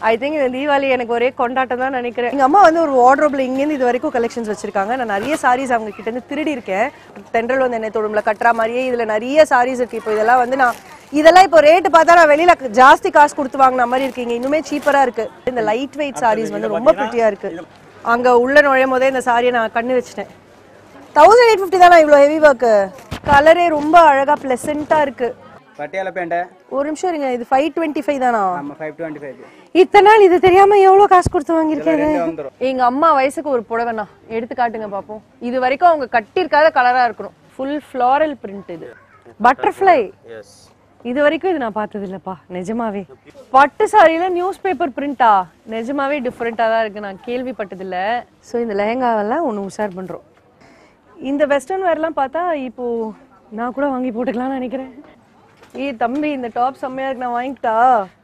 I think இந்த தீபாவளி எனக்கு ஒரே கொண்டாட்டம் தான் நினைக்கிறேன் எங்க அம்மா வந்து ஒரு வார்ட்ரோப்ல இங்கேருந்து இது வரைக்கும் கலெக்ஷன்ஸ் வச்சிருக்காங்க நான் நிறைய சாரீஸ் அவங்க கிட்ட இருந்து திருடி இருக்கேன் தென்றல் வந்து என்னை தொடும்ல கட்டுற மாதிரியே இதுல நிறைய சாரீஸ் இருக்கு இப்போ இதெல்லாம் வந்து நான் இதெல்லாம் இப்போ ரேட் பார்த்தா நான் வெளியில ஜாஸ்தி காசு கொடுத்து வாங்கின மாதிரி இருக்கீங்க இன்னுமே சீப்பரா இருக்கு இந்த லைட் வெயிட் சாரீஸ் வந்து ரொம்ப பிரிட்டியா இருக்கு அங்க உள்ள நுழையும் போதே இந்த சாரியை நான் கண்ணு வச்சிட்டேன் தௌசண்ட் எயிட் ஃபிஃப்டி தானே இவ்வளோ ஹெவி ஒர்க்கு கலரே ரொம்ப அழகா பிளசண்டா இருக்கு பட்டியால பேண்ட ஒரு நிமிஷம் இருங்க இது ஃபைவ் டுவெண்ட்டி ஃபைவ் தானா நம்ம ஃபைவ் டுவெண்ட்டி ஃபைவ் இத்தனை நாள் இது தெரியாம எவ்வளவு காசு கொடுத்து வாங்கியிருக்கேன் ரெண்டு வந்துரும் எங்க அம்மா வயசுக்கு ஒரு புடவைண்ணா எடுத்து காட்டுங்க பாப்போம் இது வரைக்கும் அவங்க கட்டியிருக்காத கலரா இருக்கணும் ஃபுல் ஃப்ளாரல் பிரிண்ட் இது பட்டர்ஃப்ளை எஸ் இது வரைக்கும் இது நான் பார்த்தது இல்லப்பா நிஜமாவே பட்டு சாரியில நியூஸ் பேப்பர் பிரிண்டா நிஜமாவே டிஃப்ரெண்டா தான் இருக்கு நான் கேள்விப்பட்டது இல்ல ஸோ இந்த லெஹங்காவெல்லாம் ஒன்று உஷார் பண்றோம் இந்த வெஸ்டர்ன் வேர்லாம் பார்த்தா இப்போ நான் கூட வாங்கி போட்டுக்கலாம்னு நினைக்கிறேன் ஏய் தம்பி இந்த டாப் செம்மையா இருக்கு நான் வாங்கிட்டா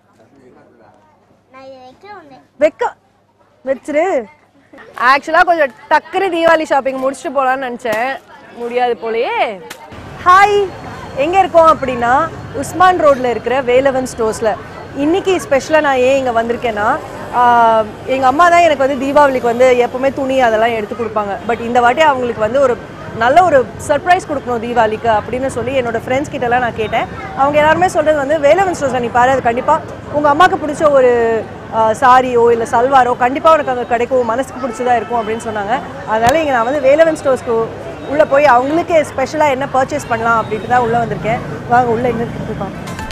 நான் இதை வைக்கிறேன் ஒன்று வெக்க வச்சிரு ஆக்சுவலா கொஞ்சம் டக்குனு தீபாவளி ஷாப்பிங் முடிச்சுட்டு போலாம்னு நினைச்சேன் முடியாது போலயே ஹாய் எங்க இருக்கோம் அப்படின்னா உஸ்மான் ரோட்ல இருக்கிற வேலவன் ஸ்டோர்ஸ்ல இன்னைக்கு ஸ்பெஷலாக நான் ஏன் இங்கே வந்திருக்கேன்னா ஆஹ், எங்க அம்மா தான் எனக்கு வந்து தீபாவளிக்கு வந்து எப்பவுமே துணி அதெல்லாம் எடுத்து கொடுப்பாங்க பட் இந்த வாட்டி அவங்களுக்கு வந்து ஒரு நல்ல ஒரு சர்ப்ரைஸ் கொடுக்கணும் தீபாவளிக்கு அப்படின்னு சொல்லி என்னோட ஃப்ரெண்ட்ஸ் கிட்டலாம் நான் கேட்டேன் அவங்க எல்லாருமே சொல்றது வந்து வேலவன் ஸ்டோர்ஸ் நீ பாரு அது கண்டிப்பாக உங்கள் அம்மாவுக்கு பிடிச்ச ஒரு சாரியோ இல்லை சல்வாரோ கண்டிப்பாக உனக்கு அங்கே கிடைக்கும் மனசுக்கு பிடிச்சதா இருக்கும் அப்படின்னு சொன்னாங்க அதனால இங்கே நான் வந்து வேலவன் ஸ்டோர்ஸ்க்கு உள்ளே போய் அவங்களுக்கு ஸ்பெஷலாக என்ன பர்ச்சேஸ் பண்ணலாம் அப்படின்ட்டு தான் உள்ளே வந்திருக்கேன் வாங்க உள்ளே என்ன இருக்குப்பா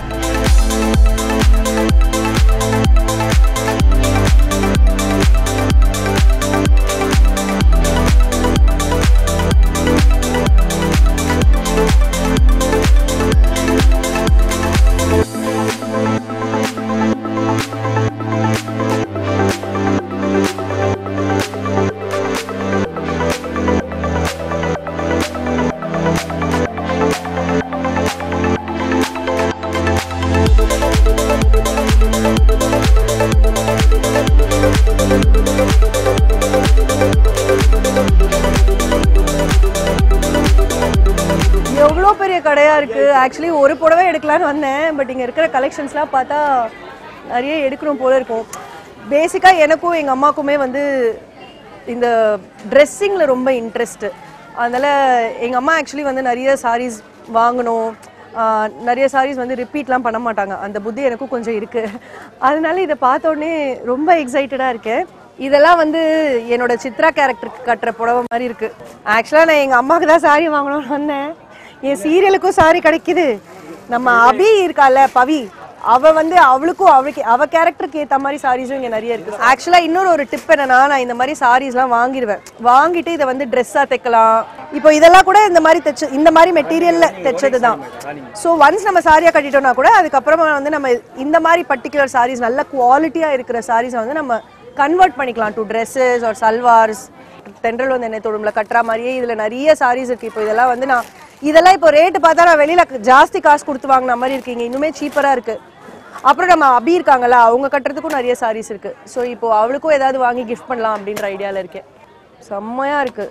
எவ்வளோ பெரிய கடையா இருக்கு ஆக்சுவலி ஒரு புடவை எடுக்கலான்னு வந்தேன் பட் இங்க இருக்கிற கலெக்ஷன்ஸ்லாம் பார்த்தா நிறைய எடுக்கணும் போல இருக்கும் பேசிக்கா எனக்கும் எங்க அம்மாக்குமே வந்து இந்த ட்ரெஸ்ஸிங்ல ரொம்ப இன்ட்ரெஸ்ட் அதனால எங்க அம்மா ஆக்சுவலி வந்து நிறைய சாரீஸ் வாங்கணும் ஆஹ் நிறைய சாரீஸ் வந்து ரிப்பீட்லாம் பண்ண மாட்டாங்க அந்த புத்தி எனக்கும் கொஞ்சம் இருக்கு அதனால இதை பார்த்த உடனே ரொம்ப எக்ஸைட்டடா இருக்கேன் இதெல்லாம் வந்து என்னோட சித்ரா கேரக்டருக்கு கட்டுற புடவை மாதிரி இருக்கு ஆக்சுவலா நான் எங்க அம்மாவுக்கு தான் சாரி வாங்கணும்னு வந்தேன் என் சீரியலுக்கும் சாரி கிடைக்குது நம்ம அபி இருக்கால பவி அவ வந்து அவளுக்கும் அவளுக்கு அவ கேரக்டருக்கு ஏத்த மாதிரி சாரீஸும் இங்க நிறைய இருக்கு ஆக்சுவலா இன்னொரு ஒரு டிப் என்னன்னா நான் இந்த மாதிரி சாரீஸ்லாம் வாங்கிடுவேன் வாங்கிட்டு இதை வந்து ட்ரெஸ்ஸா தைக்கலாம் இப்போ இதெல்லாம் கூட இந்த மாதிரி தைச்சு இந்த மாதிரி மெட்டீரியல்ல தைச்சது தான் ஸோ ஒன்ஸ் நம்ம சாரியா கட்டிட்டோம்னா கூட அதுக்கப்புறமா வந்து நம்ம இந்த மாதிரி பர்டிகுலர் சாரீஸ் நல்ல குவாலிட்டியா இருக்கிற சாரீஸை வந்து நம்ம கன்வெர்ட் பண்ணிக்கலாம் டு ட்ரெஸ்ஸஸ் ஆர் சல்வார்ஸ் தென்றல் வந்து என்னை தொடும்ல கட்டுற மாதிரியே இதுல நிறைய சாரீஸ் இருக்கு இப்போ இதெல்லாம் வந்து நான் இதெல்லாம் இப்போ ரேட்டு பார்த்தா நான் வெளியில ஜாஸ்தி காசு கொடுத்து வாங்கின மாதிரி இருக்கீங்க இன்னுமே சீப்பரா இருக்கு அப்புறம் நம்ம அபி இருக்காங்கல்ல அவங்க கட்டுறதுக்கும் நிறைய சாரீஸ் இருக்கு ஸோ இப்போ அவளுக்கும் ஏதாவது வாங்கி கிஃப்ட் பண்ணலாம் அப்படின்ற ஐடியால இருக்கேன் செம்மையா இருக்கு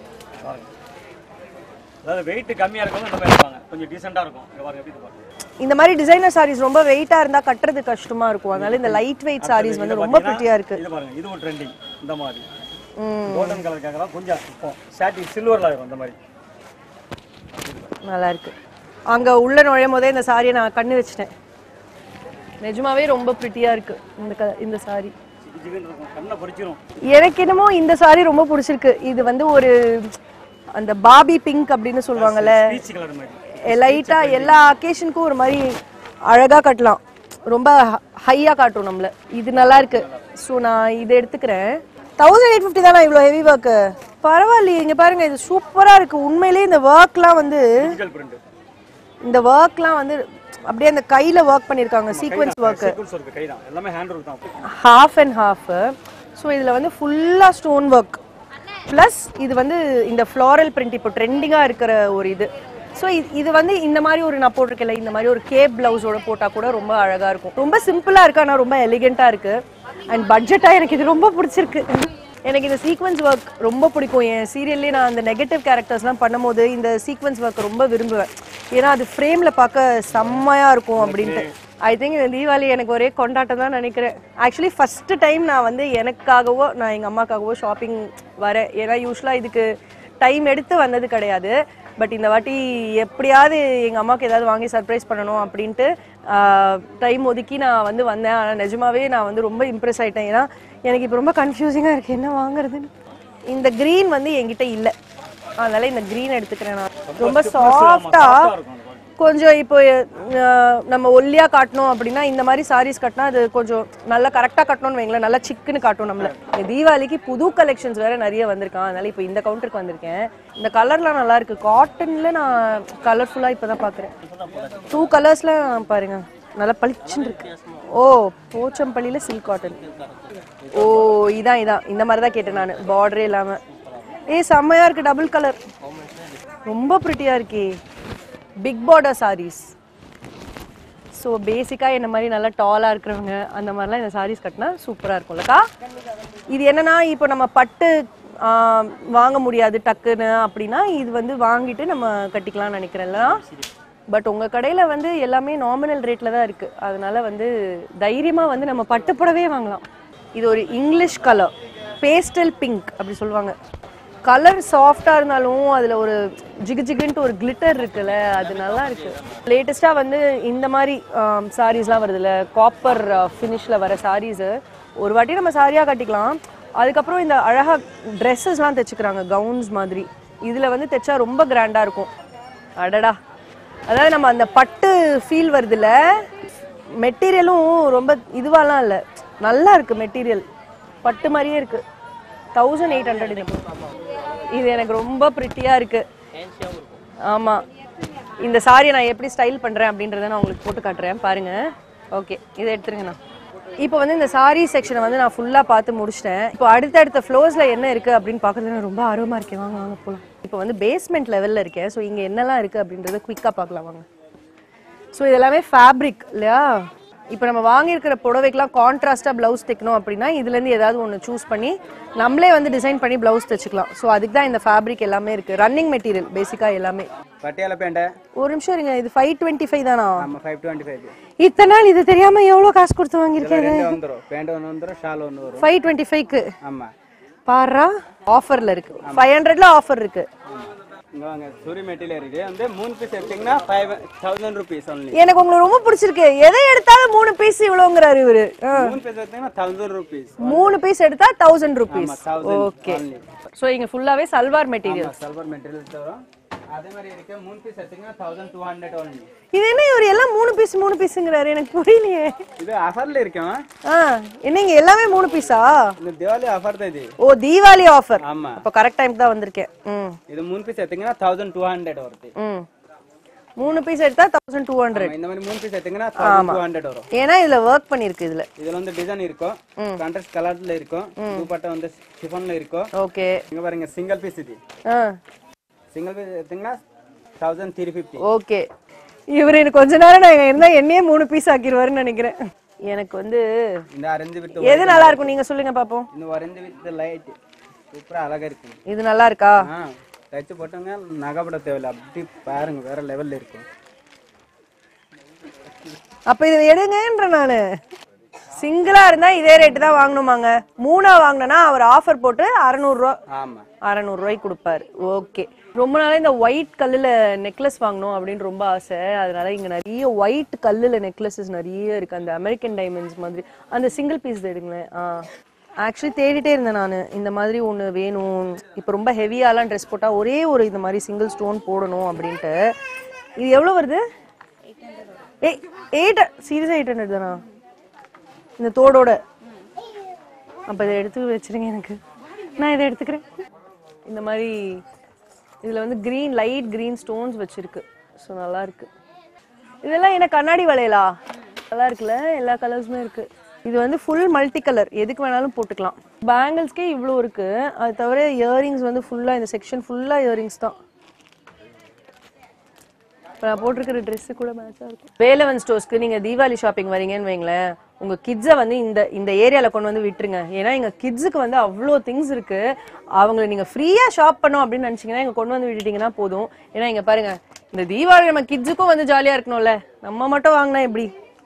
அதாவது வெயிட் கம்மியா இருக்கவங்க இந்த மாதிரி இருப்பாங்க கொஞ்சம் டீசெண்டா இருக்கும் இங்க பாருங்க எப்படி இது பாருங்க இந்த மாதிரி டிசைனர் சாரீஸ் ரொம்ப வெயிட்டா இருந்தா கட்டுறது கஷ்டமா இருக்கும் அதனால இந்த லைட் வெயிட் சாரீஸ் வந்து ரொம்ப பிரிட்டியா இருக்கு இது பாருங்க இது ஒரு ட்ரெண்டிங் இந்த மாதிரி கோல்டன் கலர் கேட்கலாம் கொஞ்சம் இப்போ சாட்டி சில்வர்ல இருக்கும் இந்த மாதிரி நல்லா இருக்கு அங்க உள்ள நுழையும் போதே இந்த சாரியை நான் கண்ணு வச்சிட்டேன் நிஜமாவே ரொம்ப பிரிட்டியா இருக்கு இந்த க இந்த சாரி ஜிகு ஜிகுன்னு இருக்கும் கண்ணை பொறிச்சிரும் எனக்கு என்னமோ இந்த சாரி ரொம்ப பிடிச்சிருக்கு இது வந்து ஒரு அந்த பாபி பிங்க் அப்படின்னு சொல்லுவாங்கல்ல பீச் கலர் மாதிரி லைட்டா எல்லா அக்கேஷனுக்கும் ஒரு மாதிரி அழகா கட்டலாம் ரொம்ப ஹையா காட்டும் நம்மள இது நல்லா இருக்கு ஸோ நான் இதை எடுத்துக்கிறேன் தௌசண்ட் எயிட் ஃபிஃப்டி தானே இவ்வளோ ஹெவி ஒர்க்கு பரவாயில்லையே இங்க பாருங்க இது சூப்பரா இருக்கு உண்மையிலேயே இந்த ஒர்க்லாம் வந்து டிஜிட்டல் பிரிண்ட் இந்த ஒர்க்லாம் வந்து அப்படியே அந்த கையில ஒர்க் பண்ணிருக்காங்க சீக்வென்ஸ் ஒர்க் சீக்வன்ஸ் இருக்கு கை தான் எல்லாமே ஹேண்ட் ஒர்க் தான் ஹாஃப் அண்ட் ஹாஃப் ஸோ இதில் வந்து ஃபுல்லாக ஸ்டோன் ஒர்க் ப்ளஸ் இது வந்து இந்த ஃப்ளாரல் பிரிண்ட் இப்போ ட்ரெண்டிங்காக இருக்கிற ஒரு இது ஸோ இது வந்து இந்த மாதிரி ஒரு நான் போட்டிருக்கல இந்த மாதிரி ஒரு கேப் பிளவுஸோட போட்டால் கூட ரொம்ப அழகாக இருக்கும் ரொம்ப சிம்பிளாக இருக்கு ஆனால் ரொம்ப எலிகெண்ட்டாக இருக்கு அண்ட் பட்ஜெட்டாக எனக்கு இது ரொம்ப பிடிச்சிருக்கு எனக்கு இந்த சீக்வன்ஸ் ஒர்க் ரொம்ப பிடிக்கும் என் சீரியல்லே நான் அந்த நெகட்டிவ் கேரக்டர்ஸ்லாம் பண்ணும்போது இந்த சீக்வன்ஸ் ஒர்க் ரொம்ப விரும்புவேன் ஏன்னா அது ஃப்ரேமில் பார்க்க செம்மையாக இருக்கும் அப்படின்ட்டு ஐ திங்க் இந்த தீபாவளி எனக்கு ஒரே கொண்டாட்டம் தான் நினைக்கிறேன் ஆக்சுவலி ஃபர்ஸ்ட் டைம் நான் வந்து எனக்காகவோ நான் எங்கள் அம்மாக்காகவோ ஷாப்பிங் வரேன் ஏன்னா யூஸ்வலாக இதுக்கு டைம் எடுத்து வந்தது கிடையாது பட் இந்த வாட்டி எப்படியாவது எங்கள் அம்மாவுக்கு ஏதாவது வாங்கி சர்ப்ரைஸ் பண்ணணும் அப்படின்ட்டு டைம் ஒதுக்கி நான் வந்து வந்தேன் ஆனால் நிஜமாவே நான் வந்து ரொம்ப இம்ப்ரெஸ் ஆயிட்டேன் ஏன்னா எனக்கு இப்போ ரொம்ப கன்ஃபியூசிங்காக இருக்குது என்ன வாங்குறதுன்னு இந்த க்ரீன் வந்து என்கிட்ட இல்லை அதனால இந்த க்ரீன் எடுத்துக்கிறேன் நான் ரொம்ப சாஃப்டாக கொஞ்சம் இப்போ அஹ், நம்ம ஒல்லியா காட்டணும் அப்படின்னா இந்த மாதிரி சாரீஸ் கட்டினா அது கொஞ்சம் நல்லா கரெக்டா கட்டணும்னு வைங்களேன் நல்லா சிக்குன்னு காட்டும் நம்மள இந்த தீபாவளிக்கு புது கலெக்ஷன்ஸ் வேற நிறைய வந்திருக்கான் அதனால இப்போ இந்த கவுண்டருக்கு வந்திருக்கேன் இந்த கலர்லாம் நல்லா இருக்கு காட்டன்ல நான் கலர்ஃபுல்லா இப்பதான் பாக்குறேன் டூ கலர்ஸ்ல பாருங்க நல்லா பளிச்சுன்னு இருக்கு ஓ போச்சம்பள்ளியில சில்க் காட்டன் ஓ இதான் இதான் இந்த மாதிரி தான் கேட்டேன் நான் பார்டரே இல்லாம ஏய் செம்மையா இருக்கு டபுள் கலர் ரொம்ப ப்ரிட்டியா இருக்கே பிக் பார்டர் சாரீஸ் ஸோ பேசிக்காக என்ன மாதிரி நல்லா டாலாக இருக்கிறவங்க அந்த மாதிரிலாம் இந்த சாரீஸ் கட்டினா சூப்பராக இருக்கும்லக்கா இது என்னன்னா இப்போ நம்ம பட்டு ஆ, வாங்க முடியாது டக்குன்னு அப்படின்னா இது வந்து வாங்கிட்டு நம்ம கட்டிக்கலாம்னு நினைக்கிறேன்ல பட் உங்கள் கடையில் வந்து எல்லாமே நாமினல் ரேட்டில் தான் இருக்குது அதனால வந்து தைரியமாக வந்து நம்ம பட்டு புடவே வாங்கலாம் இது ஒரு இங்கிலீஷ் கலர் பேஸ்டல் பிங்க் அப்படி சொல்லுவாங்க கலர் சாஃப்டாக இருந்தாலும் அதில் ஒரு ஜிகு ஜிகுன்ட்டு ஒரு கிளிட்டர் இருக்குல்ல அது நல்லா இருக்கு லேட்டஸ்ட்டாக வந்து இந்த மாதிரி சாரீஸ்லாம் வருதுல்ல காப்பர் ஃபினிஷில் வர சாரீஸு ஒரு வாட்டி நம்ம சாரியாக கட்டிக்கலாம் அதுக்கப்புறம் இந்த அழகாக ட்ரெஸ்ஸஸ்லாம் தைச்சுக்கிறாங்க கவுன்ஸ் மாதிரி இதில் வந்து தைச்சா ரொம்ப கிராண்டாக இருக்கும் அடடா அதாவது நம்ம அந்த பட்டு ஃபீல் வருதுல்ல மெட்டீரியலும் ரொம்ப இதுவாலாம் இல்லை நல்லா இருக்கு மெட்டீரியல் பட்டு மாதிரியே இருக்கு தௌசண்ட் எயிட் ஹண்ட்ரட் இது எனக்கு ரொம்ப ப்ரிட்டியாக இருக்கு ஆமா இந்த சாரியை நான் எப்படி ஸ்டைல் பண்றேன் அப்படின்றத நான் உங்களுக்கு போட்டு காட்டுறேன் பாருங்க ஓகே இதை எடுத்துருங்கண்ணா இப்போ வந்து இந்த சாரி செக்ஷனை வந்து நான் ஃபுல்லாக பார்த்து முடிச்சிட்டேன் இப்போ அடுத்தடுத்த ஃப்ளோர்ஸில் என்ன இருக்குது அப்படின்னு பார்க்கறதுல நான் ரொம்ப ஆர்வமாக இருக்கேன் வாங்க வாங்க போகலாம் இப்போ வந்து பேஸ்மெண்ட் லெவலில் இருக்கேன் ஸோ இங்கே என்னெல்லாம் இருக்குது அப்படின்றத குயிக்காக பார்க்கலாம் வாங்க ஸோ இது எல்லாமே ஃபேப்ரிக் இல்லையா இப்போ நம்ம வாங்கியிருக்கிற புடவைக்கெலாம் கான்ட்ராஸ்டாக ப்ளவுஸ் தைக்கணும் அப்படின்னா இதுலேருந்து ஏதாவது ஒன்று சூஸ் பண்ணி நம்மளே வந்து டிசைன் பண்ணி ப்ளவுஸ் தைச்சிக்கலாம் ஸோ அதுக்கு தான் இந்த ஃபேப்ரிக் எல்லாமே இருக்குது ரன்னிங் மெட்டீரியல் பேசிக்காக எல்லாமே பட்டியால பேண்ட ஒரு நிமிஷம் இருங்க இது ஃபைவ் டுவெண்ட்டி ஃபைவ் தானா நம்ம ஃபைவ் டுவெண்ட்டி ஃபைவ் இத்தனை நாள் இது தெரியாம எவ்வளோ காசு கொடுத்து வாங்கியிருக்கேன் ரெண்டு வந்துடும் பேண்ட் ஒன்று வந்துடும் ஷால் ஒன்று வரும் ஃபைவ் டுவெண்ட்டி ஃபைவ்க்கு ஆமா பாரா ஆஃபர்ல இருக்கு ஃபைவ் ஹண்ட்ரட்ல ஆஃபர் இருக்கு இங்க வாங்க சூரி மெட்டீரியல் இருக்கு வந்து மூணு பீஸ் எடுத்தீங்கன்னா ஃபைவ் தௌசண்ட் ருபீஸ் ஒன்லி எனக்கு உங்களுக்கு ரொம்ப பிடிச்சிருக்கு எதை எடுத்தாலும் மூணு பீஸ் இவ்வளோங்கிறாரு இவரு ஆ. மூணு பீஸ் எடுத்தீங்கன்னா தௌசண்ட் ருபீஸ் மூணு பீஸ் எடுத்தா தௌசண்ட் ருபீஸ் ஆமா தௌசண்ட் ஓகே only. ஸோ இங்க ஃபுல்லாவே சல்வார் மெட்டீரியல் ஆமா சல்வர் மெட்டீரியல் தரும் அதே மாதிரி இருக்கு மூணு பீஸ் எடுத்தீங்கன்னா தௌசண்ட் டூ ஹண்ட்ரட் ஒன்லி இது என்ன இவர் எல்லாம் மூணு பீஸ் மூணு பீஸுங்கிறாரு எனக்கு புரியலையே இது ஆஃபர்ல இருக்கேன் ஆ என்னங்க எல்லாமே மூணு பீஸா இந்த திவாலி ஆஃபர் தான் இது ஓ தீபாவளி ஆஃபர் ஆமா அப்போ கரெக்ட் டைம் தான் வந்திருக்கேன் ம் இது மூணு பீஸ் எடுத்தீங்கன்னா தௌசண்ட் டூ ஹண்ட்ரட் வருது ம் மூணு பீஸ் எடுத்தா தௌசண்ட் டூ ஹண்ட்ரட் ஆமா, இந்த மாதிரி மூணு பீஸ் எடுத்தீங்கன்னா தௌசண்ட் டூ ஹண்ட்ரட் வரும் ஏன்னா இதுல ஒர்க் பண்ணிருக்கு இதுல இதுல வந்து டிசைன் இருக்கும் கான்ட்ராஸ்ட் கலர்ல இருக்கும் துப்பட்டா வந்து சிஃபான்ல இருக்கும் ஓகே இங்க பாருங்க சிங்கிள் பீஸ் இது ஆ சிங்கிள் பீஸ் எடுத்தீங்கன்னா தௌசண்ட் த்ரீ ஃபிஃப்டி ஓகே இவர் எனக்கு கொஞ்ச நேரம் நான் இங்க இருந்தா என்னையே மூணு பீஸ் ஆக்கிடுவாருன்னு நினைக்கிறேன் எனக்கு வந்து இந்த அரஞ்சு வித் எது நல்லா இருக்கும் நீங்க சொல்லுங்க பாப்போம் இந்த அரஞ்சு வித் லைட் சூப்பரா அழகா இருக்கும் இது நல்லா இருக்கா ஆ தச்சு போட்டவங்க நகைப்பட தேவையில்ல அப்படி பாருங்க வேற லெவல்ல இருக்கும் அப்ப இது எடுங்கன்ற நானு சிங்கிளா இருந்தா இதே ரேட்டு தான் வாங்கணுமாங்க மூணா வாங்கினா அவர் ஆஃபர் போட்டு அறநூறுரூவா ஆமா அறநூறுரூவாய்க்கு கொடுப்பாரு ஓகே ரொம்ப நாளா இந்த ஒயிட் கல்லுல நெக்லஸ் வாங்கணும் அப்படின்னு ரொம்ப ஆசை அதனால இங்க நிறைய ஒயிட் கல்லுல நெக்லஸஸ் நிறைய இருக்கு அந்த அமெரிக்கன் டைமண்ட்ஸ் மாதிரி அந்த சிங்கிள் பீஸ் எடுங்களேன் ஆ ஆக்சுவலி தேடிட்டே இருந்தேன் நான் இந்த மாதிரி ஒன்று வேணும் இப்போ ரொம்ப ஹெவியாலாம் ட்ரெஸ் போட்டால் ஒரே ஒரு இந்த மாதிரி சிங்கிள் ஸ்டோன் போடணும் அப்படின்ட்டு இது எவ்வளோ வருது ஏ எயிட் சீரியஸாக எயிட் ஹண்ட்ரட் தானா இந்த தோடோட அப்போ இதை எடுத்து வச்சிருங்க எனக்கு நான் இதை எடுத்துக்கிறேன் இந்த மாதிரி இதில் வந்து க்ரீன் லைட் க்ரீன் ஸ்டோன்ஸ் வச்சிருக்கு ஸோ நல்லா இருக்கு இதெல்லாம் என்ன கண்ணாடி வளையலா நல்லா இருக்குல்ல எல்லா கலர்ஸுமே இருக்கு இது வந்து ஃபுல் மல்டி கலர் எதுக்கு வேணாலும் போட்டுக்கலாம் பேங்கிள்ஸ்க்கே இவ்வளோ இருக்கு அது தவிர இயரிங்ஸ் வந்து ஃபுல்லாக இந்த செக்ஷன் ஃபுல்லாக இயரிங்ஸ் தான் இப்போ நான் போட்டிருக்கிற ட்ரெஸ்ஸு கூட மேட்சாக இருக்கும் வேலவன் ஸ்டோர்ஸ்க்கு நீங்கள் தீபாவளி ஷாப்பிங் வரீங்கன்னு வைங்களேன் உங்கள் கிட்ஸை வந்து இந்த இந்த ஏரியாவில் கொண்டு வந்து விட்டுருங்க ஏன்னா எங்கள் கிட்ஸுக்கு வந்து அவ்வளோ திங்ஸ் இருக்கு அவங்களை நீங்கள் ஃப்ரீயாக ஷாப் பண்ணோம் அப்படின்னு நினச்சிங்கன்னா இங்கே கொண்டு வந்து விட்டுட்டீங்கன்னா போதும் ஏன்னா இங்கே பாருங்க இந்த தீபாவளி நம்ம கிட்ஸுக்கும் வந்து ஜாலியாக இருக்கணும்ல நம்ம மட்டும் வாங்கினா எப்படி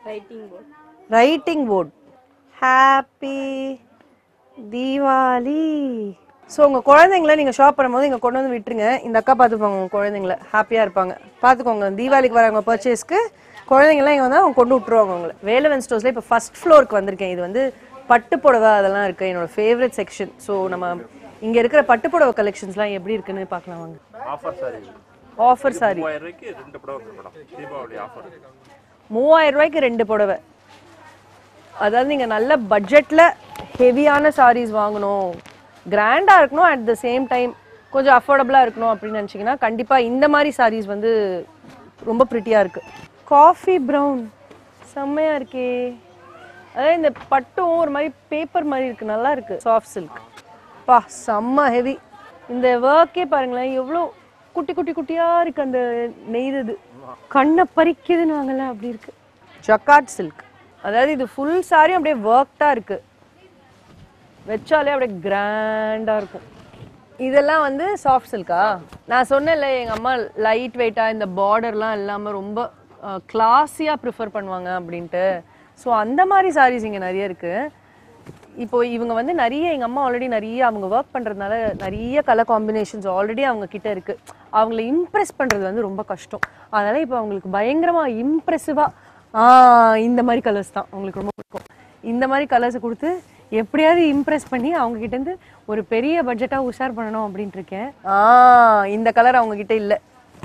writing board writing board happy Deepavali so உங்கள் குழந்தைங்கள நீங்கள் ஷாப் பண்ணும்போது இங்கே கொண்டு வந்து விட்டுருங்க இந்த அக்கா பார்த்துப்பாங்க உங்கள் குழந்தைங்கள ஹாப்பியாக இருப்பாங்க பார்த்துக்கோங்க தீபாவளிக்கு வரவங்க பர்ச்சேஸ்க்கு குழந்தைங்களாம் இங்கே வந்து அவங்க கொண்டு விட்டுருவாங்க உங்களை வேலவன் ஸ்டோர்ஸில் இப்போ ஃபர்ஸ்ட் ஃப்ளோருக்கு வந்திருக்கேன் இது வந்து பட்டு புடவை அதெல்லாம் இருக்குது என்னோட ஃபேவரட் செக்ஷன் ஸோ நம்ம இங்கே இருக்கிற பட்டு புடவை கலெக்ஷன்ஸ்லாம் எப்படி இருக்குன்னு பார்க்கலாம் வாங்க ஆஃபர் சாரி ஆஃபர் சாரி மூவாயிரம் ரூபாய்க்கு ரெண்டு படம் இருக்கு மேடம் தீபாவளி ஆஃபர் மூவாயிரம் ரூபாய்க்கு ரெண்டு புடவை அதாவது நீங்கள் நல்ல பட்ஜெட்டில் ஹெவியான சாரீஸ் வாங்கணும் கிராண்டாக இருக்கணும் அட் த சேம் டைம் கொஞ்சம் அஃபோர்டபுளாக இருக்கணும் அப்படின்னு நினச்சிங்கன்னா கண்டிப்பாக இந்த மாதிரி சாரீஸ் வந்து ரொம்ப ப்ரிட்டியாக இருக்குது காஃபி ப்ரௌன் செம்மையாக இருக்கே அதாவது இந்த பட்டும் ஒரு மாதிரி பேப்பர் மாதிரி இருக்குது நல்லா இருக்குது சாஃப்ட் சில்க் பா செம்ம ஹெவி இந்த ஒர்க்கே பாருங்களேன் எவ்வளோ குட்டி குட்டி குட்டியாக இருக்குது அந்த நெய்தது கண்ணை பறிக்குதுன்னு வாங்கல அப்படி இருக்கு ஜக்காட் சில்க் அதாவது இது ஃபுல் சாரியும் அப்படியே ஒர்க்டாக இருக்கு வச்சாலே அப்படியே கிராண்டாக இருக்கும் இதெல்லாம் வந்து சாஃப்ட் சில்கா நான் சொன்னேன்ல எங்கள் அம்மா லைட் வெயிட்டாக இந்த பார்டர்லாம் இல்லாமல் ரொம்ப கிளாஸியாக ப்ரிஃபர் பண்ணுவாங்க அப்படின்ட்டு ஸோ அந்த மாதிரி சாரீஸ் இங்கே நிறைய இருக்குது இப்போ இவங்க வந்து நிறைய எங்க அம்மா ஆல்ரெடி நிறைய அவங்க ஒர்க் பண்றதுனால நிறைய கலர் காம்பினேஷன்ஸ் ஆல்ரெடி அவங்க கிட்ட இருக்கு அவங்கள இம்ப்ரெஸ் பண்றது வந்து ரொம்ப கஷ்டம் அதனால இப்போ அவங்களுக்கு பயங்கரமா இம்ப்ரெசிவா ஆ இந்த மாதிரி கலர்ஸ் தான் அவங்களுக்கு ரொம்ப பிடிக்கும் இந்த மாதிரி கலர்ஸை கொடுத்து எப்படியாவது இம்ப்ரெஸ் பண்ணி அவங்க கிட்ட இருந்து ஒரு பெரிய பட்ஜெட்டா உஷார் பண்ணணும் அப்படின்ட்டு இருக்கேன் ஆ இந்த கலர் அவங்க கிட்ட இல்ல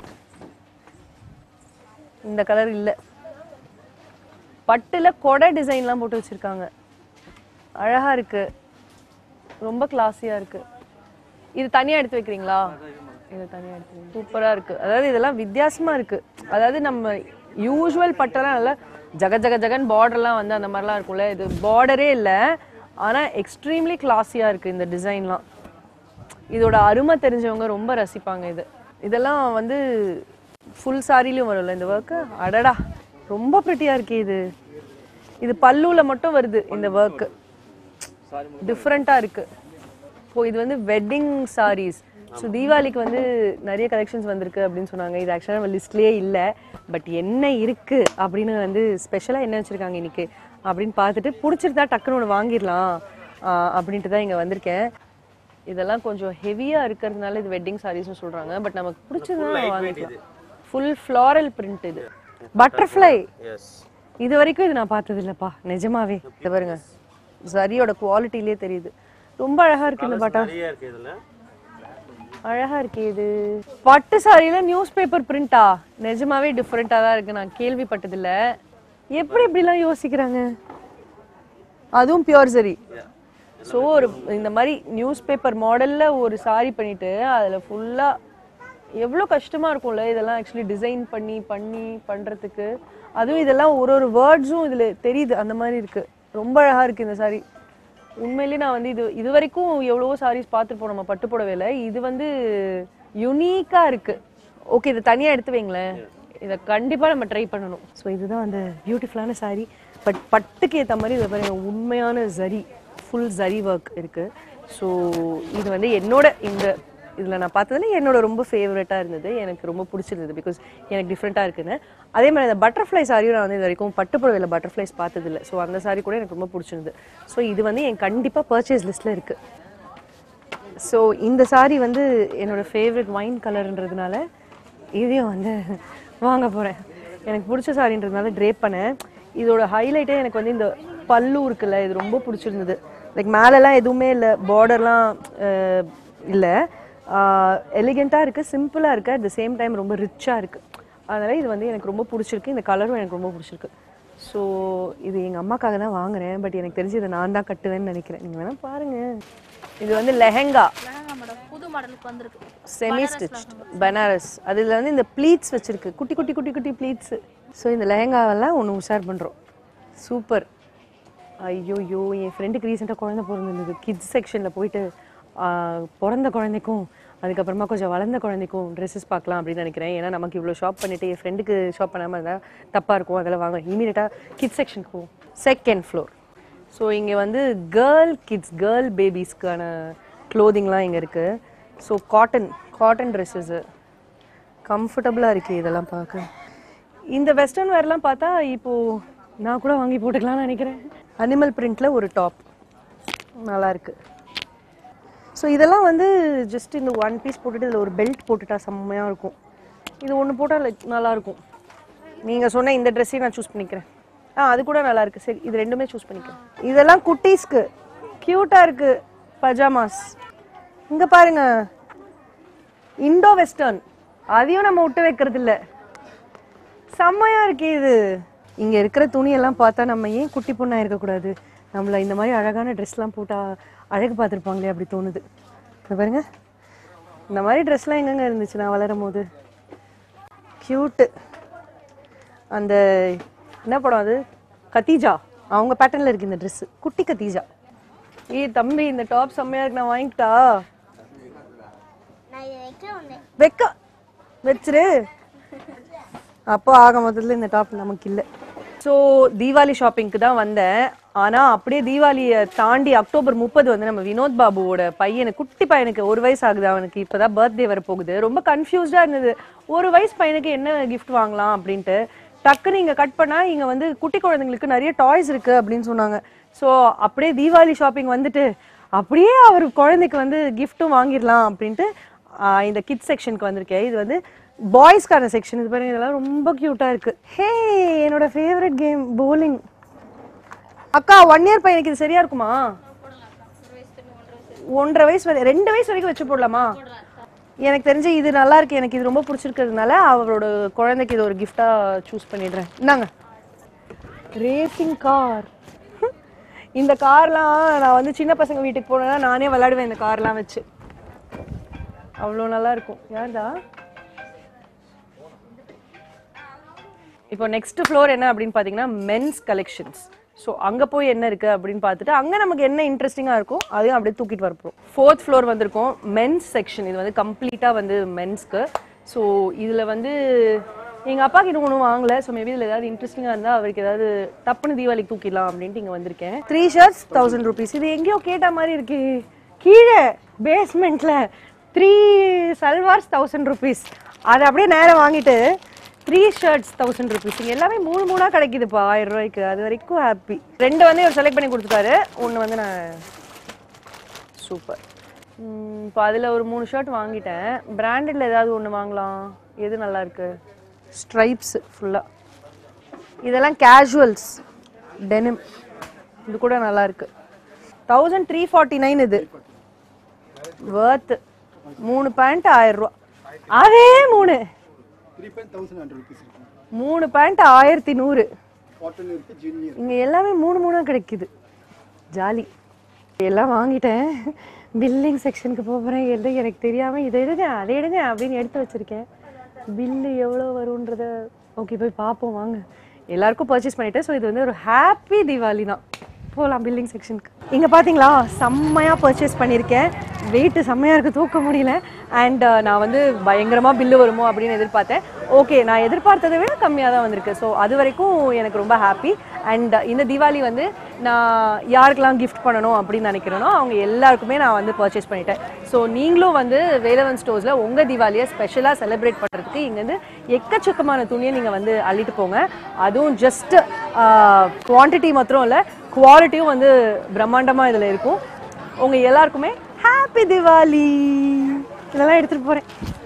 இந்த கலர் இல்ல பட்டுல கொடை டிசைன்லாம் போட்டு வச்சிருக்காங்க அழகா இருக்கு ரொம்ப கிளாஸியா இருக்கு இது தனியா எடுத்து வைக்கிறீங்களா இது தனியா எடுத்து சூப்பரா இருக்கு அதாவது இதெல்லாம் வித்தியாசமா இருக்கு அதாவது நம்ம யூஷுவல் பட்டெல்லாம் நல்லா ஜக ஜக ஜகன் பார்டர்லாம் வந்து அந்த மாதிரிலாம் இருக்கும்ல இது பார்டரே இல்லை ஆனா எக்ஸ்ட்ரீம்லி கிளாஸியா இருக்கு இந்த டிசைன்லாம் இதோட அருமை தெரிஞ்சவங்க ரொம்ப ரசிப்பாங்க இது இதெல்லாம் வந்து ஃபுல் சாரிலையும் வரும்ல இந்த ஒர்க்கு அடடா ரொம்ப ப்ரிட்டியாக இருக்கே இது இது பல்லுல மட்டும் வருது இந்த ஒர்க்கு டிஃப்ரெண்ட்டாக இருக்கு இப்போ இது வந்து வெட்டிங் சாரீஸ் ஸோ தீபாவளிக்கு வந்து நிறைய கலெக்ஷன்ஸ் வந்திருக்கு அப்படின்னு சொன்னாங்க இது ஆக்சுவலாக நம்ம லிஸ்ட்லேயே இல்லை பட் என்ன இருக்கு அப்படின்னு வந்து ஸ்பெஷலாக என்ன வச்சுருக்காங்க இன்னைக்கு அப்படின்னு பார்த்துட்டு பிடிச்சிருந்தா டக்குன்னு ஒன்று வாங்கிடலாம் ஆஹ் அப்படின்ட்டு தான் இங்கே வந்திருக்கேன் இதெல்லாம் கொஞ்சம் ஹெவியாக இருக்கிறதுனால இது வெட்டிங் சாரீஸ்னு சொல்கிறாங்க பட் நமக்கு பிடிச்சதுன்னா வாங்கிக்கலாம் ஃபுல் ஃப்ளாரல் பிரிண்ட் இது பட்டர்ஃப்ளை எஸ் இது வரைக்கும் இது நான் பார்த்தது இல்லப்பா நிஜமாவே இது பாருங்க சரியோட குவாலிட்டிலே தெரியுது ரொம்ப அழகா இருக்கு இந்த பட்டா நிறைய இருக்கு இதுல அழகா இருக்கு இது பட்டு சாரியில நியூஸ் பேப்பர் பிரிண்டா நிஜமாவே டிஃப்ரெண்டா தான் இருக்கு நான் கேள்விப்பட்டது இல்ல எப்படி இப்படிலாம் யோசிக்கிறாங்க அதுவும் பியோர் சரி ஸோ ஒரு இந்த மாதிரி நியூஸ் பேப்பர் மாடல்ல ஒரு சாரி பண்ணிட்டு அதுல ஃபுல்லா எவ்வளோ கஷ்டமா இருக்கும்ல இதெல்லாம் ஆக்சுவலி டிசைன் பண்ணி பண்ணி பண்றதுக்கு அதுவும் இதெல்லாம் ஒரு ஒரு வேர்ட்ஸும் இதுல தெரியுது அந்த மாதிரி இருக்கு ரொம்ப அழகா இருக்கு இந்த சாரி உண்மையிலேயே நான் வந்து இது இது வரைக்கும் எவ்வளவோ சாரீஸ் பார்த்துருப்போம் நம்ம பட்டு புடவையில இது வந்து யுனீக்கா இருக்கு ஓகே இதை தனியா எடுத்து வைங்களேன் இதை கண்டிப்பா நம்ம ட்ரை பண்ணணும் ஸோ இதுதான் அந்த பியூட்டிஃபுல்லான சாரி பட் பட்டுக்கு ஏற்ற மாதிரி இதை பாருங்க உண்மையான ஜரி ஃபுல் ஜரி ஒர்க் இருக்கு ஸோ இது வந்து என்னோட இந்த இதில் நான் பார்த்ததுல என்னோட ரொம்ப ஃபேவரட்டாக இருந்தது எனக்கு ரொம்ப பிடிச்சிருந்தது பிகாஸ் எனக்கு டிஃப்ரெண்ட்டாக இருக்குன்னு அதே மாதிரி அந்த பட்டர்ஃப்ளை சாரியும் நான் வந்து இது வரைக்கும் பட்டு புடவையில் பட்டர்ஃப்ளைஸ் பார்த்ததில்ல ஸோ அந்த சாரி கூட எனக்கு ரொம்ப பிடிச்சிருந்தது ஸோ இது வந்து என் கண்டிப்பாக பர்ச்சேஸ் லிஸ்ட்டில் இருக்குது ஸோ இந்த சாரி வந்து என்னோட ஃபேவரட் ஒயின் கலர்ன்றதுனால இதையும் வந்து வாங்க போகிறேன் எனக்கு பிடிச்ச சாரின்றதுனால ட்ரேப் பண்ணேன் இதோட ஹைலைட்டே எனக்கு வந்து இந்த பல்லு இருக்குல்ல இது ரொம்ப பிடிச்சிருந்தது லைக் மேலெல்லாம் எதுவுமே இல்லை பார்டர்லாம் இல்லை எலிகெண்ட்டாக இருக்குது சிம்பிளாக இருக்குது அட் த சேம் டைம் ரொம்ப ரிச்சாக இருக்குது அதனால் இது வந்து எனக்கு ரொம்ப பிடிச்சிருக்கு இந்த கலரும் எனக்கு ரொம்ப பிடிச்சிருக்கு ஸோ இது எங்கள் அம்மாக்காக தான் வாங்குறேன் பட் எனக்கு தெரிஞ்சு இதை நான் தான் கட்டுவேன்னு நினைக்கிறேன் நீங்கள் வேணால் பாருங்கள் இது வந்து லெஹெங்கா லெஹங்கா மேடம் புது மாடலுக்கு வந்திருக்கு செமி ஸ்டிச் பனாரஸ் அதில் வந்து இந்த ப்ளீட்ஸ் வச்சிருக்கு குட்டி குட்டி குட்டி குட்டி ப்ளீட்ஸ் ஸோ இந்த லெஹங்காவெல்லாம் ஒன்று உஷார் பண்ணுறோம் சூப்பர் ஐயோயோ என் ஃப்ரெண்டுக்கு ரீசெண்டாக குழந்தை பிறந்திருந்தது கிட்ஸ் செக்ஷனில் போயிட்டு ஆ, பிறந்த குழந்தைக்கும் அதுக்கப்புறமா கொஞ்சம் வளர்ந்த குழந்தைக்கும் ட்ரெஸ்ஸஸ் பார்க்கலாம் அப்படின்னு நினைக்கிறேன் ஏன்னா நமக்கு இவ்வளோ ஷாப் பண்ணிட்டு என் ஃப்ரெண்டுக்கு ஷாப் பண்ணாமல் இருந்தால் தப்பாக இருக்கும் அதெல்லாம் வாங்க இமீடியட்டாக கிட்ஸ் செக்ஷனுக்கு போவோம் செகண்ட் ஃப்ளோர் ஸோ இங்கே வந்து கேர்ள் கிட்ஸ் கேர்ள் பேபிஸ்க்கான க்ளோதிங்லாம் இங்கே இருக்குது ஸோ காட்டன் காட்டன் ட்ரெஸ்ஸஸ்ஸு கம்ஃபர்டபுளாக இருக்குது இதெல்லாம் பார்க்க இந்த வெஸ்டர்ன் வேர்லாம் பார்த்தா இப்போது நான் கூட வாங்கி போட்டுக்கலாம்னு நினைக்கிறேன் அனிமல் பிரிண்ட்ல ஒரு டாப் நல்லா இருக்கு ஸோ இதெல்லாம் வந்து ஜஸ்ட் இந்த ஒன் பீஸ் போட்டுட்டு இதில் ஒரு பெல்ட் போட்டுட்டா செம்மையாக இருக்கும் இது ஒன்று போட்டால் லைக் நல்லா இருக்கும் நீங்கள் சொன்ன இந்த ட்ரெஸ்ஸையும் நான் சூஸ் பண்ணிக்கிறேன் ஆ அது கூட நல்லா இருக்கு சரி இது ரெண்டுமே சூஸ் பண்ணிக்கிறேன் இதெல்லாம் குட்டீஸ்க்கு க்யூட்டாக இருக்கு பஜாமாஸ் இங்கே பாருங்க இண்டோ வெஸ்டர்ன் அதையும் நம்ம விட்டு வைக்கிறது இல்ல செம்மையா இருக்கே இது இங்க இருக்கிற துணியெல்லாம் பார்த்தா நம்ம ஏன் குட்டி பொண்ணா இருக்கக்கூடாது நம்மள இந்த மாதிரி அழகான ட்ரெஸ்லாம் போட்டா அழகு பார்த்துருப்பாங்களே அப்படி தோணுது இங்க பாருங்க இந்த மாதிரி ட்ரெஸ்லாம் எங்கெங்க இருந்துச்சு நான் வளரும் போது க்யூட்டு அந்த என்ன படம் அது கத்தீஜா அவங்க பேட்டர்னில் இருக்கு இந்த Dress குட்டி கத்தீஜா ஏய் தம்பி இந்த டாப் செம்மையா இருக்கு நான் வாங்கிட்டா நான் இதை வைக்கிறேன் ஒன்று வெக்க வச்சிரு அப்போ ஆக மொத்தத்தில் இந்த டாப் நமக்கு இல்லை ஸோ தீபாவளி ஷாப்பிங்க்கு தான் வந்தேன் ஆனால் அப்படியே தீபாவளியை தாண்டி அக்டோபர் முப்பது வந்து நம்ம வினோத் பாபுவோட பையனுக்கு குட்டி பையனுக்கு ஒரு வயசு ஆகுது அவனுக்கு இப்போதான் பர்த்டே வர போகுது ரொம்ப கன்ஃபியூஸ்டாக இருந்தது ஒரு வயசு பையனுக்கு என்ன gift வாங்கலாம் அப்படின்ட்டு டக்குன்னு இங்கே கட் பண்ணால் இங்கே வந்து குட்டி குழந்தைங்களுக்கு நிறைய டாய்ஸ் இருக்கு அப்படின்னு சொன்னாங்க ஸோ அப்படியே தீபாவளி ஷாப்பிங் வந்துட்டு அப்படியே அவர் குழந்தைக்கு வந்து கிஃப்ட்டும் வாங்கிடலாம் அப்படின்ட்டு ஆஹ் இந்த கிட்ஸ் செக்ஷனுக்கு வந்திருக்கேன் இது வந்து பாய்ஸ்க்கான செக்ஷன் இது பாருங்க இதெல்லாம் ரொம்ப க்யூட்டாக இருக்கு ஹே என்னோட ஃபேவரட் கேம் bowling அக்கா ஒன் இயர் பையனுக்கு இது சரியா இருக்குமா ஒன்றரை வயசு வரை ரெண்டு வயசு வரைக்கும் வச்சு போடலாமா எனக்கு தெரிஞ்சு இது நல்லா இருக்கு எனக்கு இது ரொம்ப பிடிச்சிருக்கிறதுனால அவரோட குழந்தைக்கு இது ஒரு gift-ஆ சூஸ் பண்ணிடுறேன் இந்தாங்க ரேசிங் கார் இந்த கார்லாம் நான் வந்து சின்ன பசங்க வீட்டுக்கு போனேன்னா நானே விளையாடுவேன் இந்த கார்லாம் வச்சு அவ்வளோ நல்லா இருக்கும் யார்டா இப்போ நெக்ஸ்ட் ஃப்ளோர் என்ன அப்படின்னு பார்த்தீங்கன்னா மென்ஸ் கலெக்ஷன்ஸ் ஸோ அங்கே போய் என்ன இருக்குது அப்படின்னு பார்த்துட்டு அங்கே நமக்கு என்ன இன்ட்ரெஸ்டிங்காக இருக்கும் அதையும் அப்படியே தூக்கிட்டு வரப்போம் ஃபோர்த் ஃப்ளோர் வந்திருக்கோம் மென்ஸ் செக்ஷன் இது வந்து கம்ப்ளீட்டாக வந்து மென்ஸ்க்கு ஸோ இதில் வந்து எங்கள் அப்பாக்கு இன்னும் ஒன்றும் வாங்கலை ஸோ மேபி இதில் ஏதாவது இன்ட்ரெஸ்டிங்காக இருந்தால் அவருக்கு ஏதாவது டப்புன்னு தீபாவளிக்கு தூக்கிடலாம் அப்படின்ட்டு இங்கே வந்திருக்கேன் த்ரீ ஷர்ட்ஸ் தௌசண்ட் ருபீஸ் இது எங்கேயோ கேட்ட மாதிரி இருக்கு கீழே பேஸ்மெண்ட்டில் த்ரீ சல்வார்ஸ் தௌசண்ட் ருபீஸ் அதை அப்படியே நேரம் வாங்கிட்டு த்ரீ ஷர்ட்ஸ் தௌசண்ட் ருபீஸ் இங்கே எல்லாமே மூணு மூணாக கிடைக்குதுப்பா ஆயிரம் ரூபாய்க்கு அது வரைக்கும் ஹாப்பி ரெண்டு வந்து இவர் செலக்ட் பண்ணி கொடுத்துட்டாரு ஒன்று வந்து நான் சூப்பர் இப்போ அதில் ஒரு மூணு ஷர்ட் வாங்கிட்டேன் பிராண்டட்ல ஏதாவது ஒன்று வாங்கலாம் எது நல்லா இருக்கு ஸ்ட்ரைப்ஸ் ஃபுல்லாக இதெல்லாம் கேஷுவல்ஸ் டெனிம் இது கூட நல்லா இருக்கு தௌசண்ட் த்ரீ ஃபார்ட்டி நைன் இது வேர்த் மூணு பேண்ட் ஆயிரம் ரூபா அதே மூணு மூணு பேண்ட் ஆயிரத்தி நூறு இங்க எல்லாமே மூணு மூணா கிடைக்குது ஜாலி எல்லாம் வாங்கிட்டேன் பில்லிங் செக்ஷனுக்கு போகிறேன் எது எனக்கு தெரியாம இதை எடுங்க அதை எடுங்க அப்படின்னு எடுத்து வச்சிருக்கேன் பில்லு எவ்வளோ வரும்ன்றத ஓகே போய் பார்ப்போம் வாங்க எல்லாருக்கும் பர்ச்சேஸ் பண்ணிட்டேன் ஸோ இது வந்து ஒரு ஹாப்பி தீபாவளி தான் போகலாம் பில்லிங் செக்ஷனுக்கு இங்கே பார்த்தீங்களா செம்மையாக பர்ச்சேஸ் பண்ணியிருக்கேன் வெயிட் செம்மையாக இருக்குது தூக்க முடியல அண்ட் நான் வந்து பயங்கரமாக பில்லு வருமோ அப்படின்னு எதிர்பார்த்தேன் ஓகே நான் எதிர்பார்த்ததை விட கம்மியாக தான் வந்திருக்கு ஸோ அது வரைக்கும் எனக்கு ரொம்ப ஹாப்பி அண்ட் இந்த தீபாவளி வந்து நான் யாருக்கெல்லாம் கிஃப்ட் பண்ணணும் அப்படின்னு நினைக்கிறேனோ அவங்க எல்லாருக்குமே நான் வந்து பர்ச்சேஸ் பண்ணிட்டேன் ஸோ நீங்களும் வந்து வேலவன் ஸ்டோர்ஸில் உங்கள் தீபாவளியை ஸ்பெஷலாக செலிப்ரேட் பண்ணுறதுக்கு இங்கேருந்து எக்கச்சக்கமான துணியை நீங்கள் வந்து அள்ளிட்டு போங்க அதுவும் ஜஸ்ட் குவான்டிட்டி மாத்திரம் இல்லை குவாலிட்டியும் வந்து பிரம்மாண்டமாக இதில் இருக்கும் உங்கள் எல்லாருக்குமே ஹாப்பி தீபாவளி இதெல்லாம் எடுத்துகிட்டு போகிறேன்